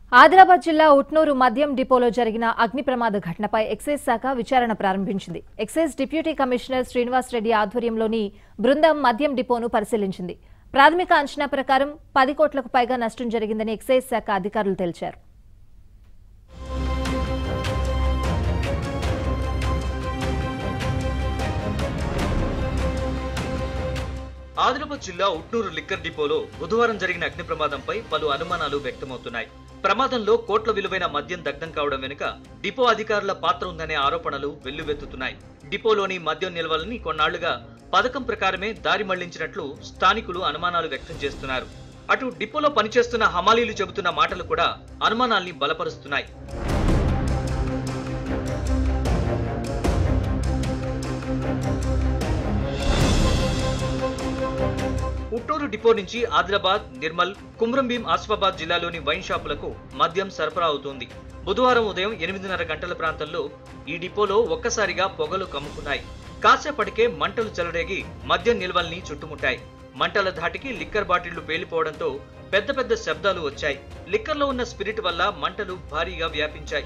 ఆదిలాబాద్ జిల్లా ఉట్నూరు మద్యం డిపోలో జరిగిన అగ్ని ప్రమాద ఘటనపై ఎక్సైజ్ శాఖ విచారణ ప్రారంభించింది excise deputy commissioner Srinivas Reddy ఆధ్వర్యంలోని బృందం మద్యం డిపోను పరిశీలించింది ప్రాథమిక అంచనా ప్రకారం పది కోట్లకు పైగా నష్టం జరిగిందని ఎక్సైజ్ శాఖ అధికారులు తెలిపారు ఆదిలాబాద్ జిల్లా ఉట్నూరు లిక్కర్ డిపోలో బుధవారం జరిగిన అగ్ని ప్రమాదంపై పలు అనుమానాలు వ్యక్తమవుతున్నాయి ప్రమాదంలో కోట్ల విలువైన మద్యం దగ్ధం కావడం వెనుక డిపో అధికారుల పాత్ర ఉందనే ఆరోపణలు వెల్లువెత్తుతున్నాయి డిపోలోని మద్యం నిల్వలని కొన్నాళ్లుగా పథకం ప్రకారమే దారి మళ్లించినట్లు స్థానికులు అనుమానాలు వ్యక్తం చేస్తున్నారు అటు డిపోలో పనిచేస్తున్న హమాలీలు చెబుతున్న మాటలు కూడా అనుమానాల్ని బలపరుస్తున్నాయి ఉట్టూరు డిపో నుంచి ఆదిలాబాద్ నిర్మల్ కుమ్రంభీం ఆసిఫాబాద్ జిల్లాలోని వైన్ షాపులకు మద్యం సరఫరా అవుతోంది బుధవారం ఉదయం ఎనిమిదిన్నర గంటల ప్రాంతంలో ఈ డిపోలో ఒక్కసారిగా పొగలు కమ్ముకున్నాయి కాసేపటికే మంటలు చెలరేగి మద్యం నిల్వల్ని చుట్టుముట్టాయి మంటల ధాటికి లిక్కర్ బాటిళ్లు పేలిపోవడంతో పెద్ద పెద్ద శబ్దాలు వచ్చాయి లిక్కర్లో ఉన్న స్పిరిట్ వల్ల మంటలు భారీగా వ్యాపించాయి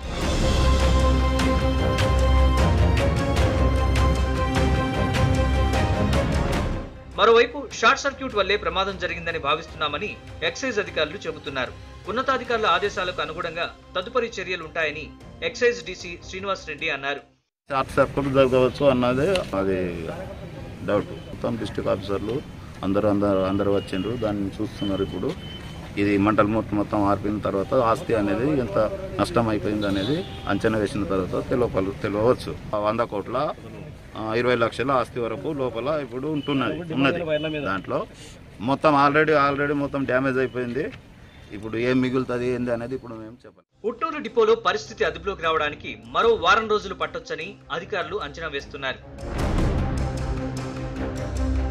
మరోవైపు షార్ట్ సర్క్యూట్ వల్లే ప్రమాదం జరిగిందని భావిస్తున్నామని ఎక్సైజ్ అధికారులు చెబుతున్నారు ఉన్నతాధికారుల ఆదేశాలకు అనుగుణంగా తదుపరి చర్యలు ఉంటాయని ఎక్సైజ్ డీసీ శ్రీనివాస్ రెడ్డి అన్నారు షార్ట్ సర్క్యూట్ జరగవచ్చు అన్నది అది డౌట్ మొత్తం డిస్ట్రిక్ట్ ఆఫీసర్లు అందరూ అందరు అందరూ వచ్చిండ్రు దాన్ని చూస్తున్నారు ఇప్పుడు ఇది మంటలు మొత్తం మొత్తం ఆర్పిన తర్వాత ఆస్తి అనేది ఎంత నష్టం అయిపోయింది అనేది అంచనా వేసిన తర్వాత తెలియపలు తెలియవచ్చు ఆ వంద కోట్ల ఆ, ఇరవై లక్షల ఆస్తి వరకు లోపల ఇప్పుడు ఉంటున్నది ఉన్నది దాంట్లో మొత్తం ఆల్రెడీ ఆల్రెడీ మొత్తం డ్యామేజ్ అయిపోయింది ఇప్పుడు ఏం మిగులుతుంది ఏంది అనేది ఇప్పుడు మేము చెప్పాలి ఉట్టూరు డిపోలో పరిస్థితి అదుపులోకి రావడానికి మరో వారం రోజులు పట్టొచ్చని అధికారులు అంచనా వేస్తున్నారు